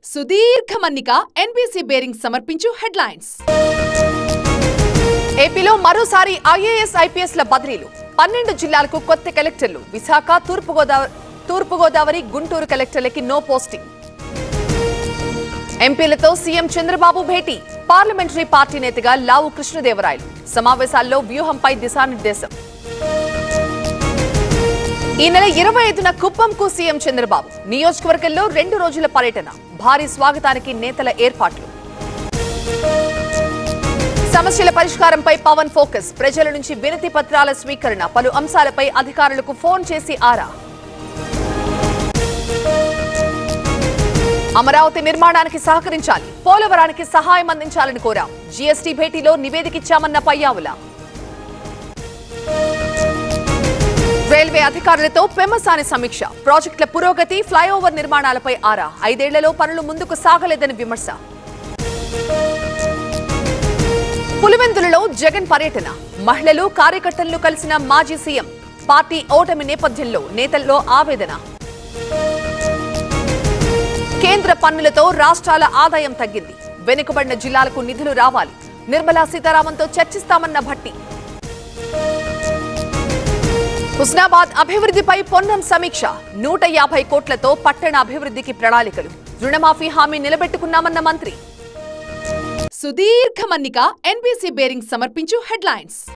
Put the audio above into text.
సుదీర్ఘ మన్నిక NBC bearing సమర్పించు హెడ్లైన్స్ ఏపీలో మరోసారి ఐఏఎస్ ఐపీఎస్ ల బదిలీలు పన్నెండు జిల్లాలకు కొత్త కలెక్టర్లు విశాఖ తూర్పుగోదావరి తూర్పుగోదావరి గుంటూరు కలెక్టర్లకి నో పోస్టింగ్ ఎంపీలతో సీఎం చంద్రబాబు భేటీ పార్లమెంటరీ పార్టీ నేతగా లావు కృష్ణదేవరాయలు సమావేశాల్లో వ్యూహంపై దిశానిర్దేశం ఈ నెల ఇరవై ఐదున కుప్పంకు సీఎం చంద్రబాబు నియోజకవర్గంలో రెండు రోజుల పర్యటన భారీ స్వాగతానికి నేతల ఏర్పాట్లు సమస్యల పరిష్కారంపై పవన్ ఫోకస్ ప్రజల నుంచి వినతి పత్రాల స్వీకరణ పలు అంశాలపై అధికారులకు ఫోన్ చేసి ఆరా అమరావతి నిర్మాణానికి సహకరించాలి పోలవరానికి సహాయం అందించాలని కోరాం జీఎస్టీ భేటీలో నివేదికిచ్చామన్న పయ్యావుల రైల్వే అధికారులతో పెమ్మసాని సమీక్ష ప్రాజెక్టుల పురోగతి ఫ్లైఓవర్ నిర్మాణాలపై ఆరా ఐదేళ్లలో పనులు ముందుకు సాగలేదని విమర్శ పులివెందులలో జగన్ పర్యటన మహిళలు కార్యకర్తలను కలిసిన మాజీ సీఎం పార్టీ ఓటమి నేపథ్యంలో నేతల్లో ఆవేదన కేంద్ర పన్నులతో రాష్ట్రాల ఆదాయం తగ్గింది వెనుకబడిన జిల్లాలకు నిధులు రావాలి నిర్మలా సీతారామన్తో చర్చిస్తామన్న భట్టి హుస్నాబాద్ అభివృద్ధిపై పొన్నం సమీక్ష నూట యాభై కోట్లతో పట్టణ అభివృద్ధికి ప్రణాళికలు రుణమాఫీ హామీ నిలబెట్టుకున్నామన్న మంత్రి సుదీర్ఘ మన్నిక ఎన్బీసీ బేరింగ్ సమర్పించు హెడ్లైన్స్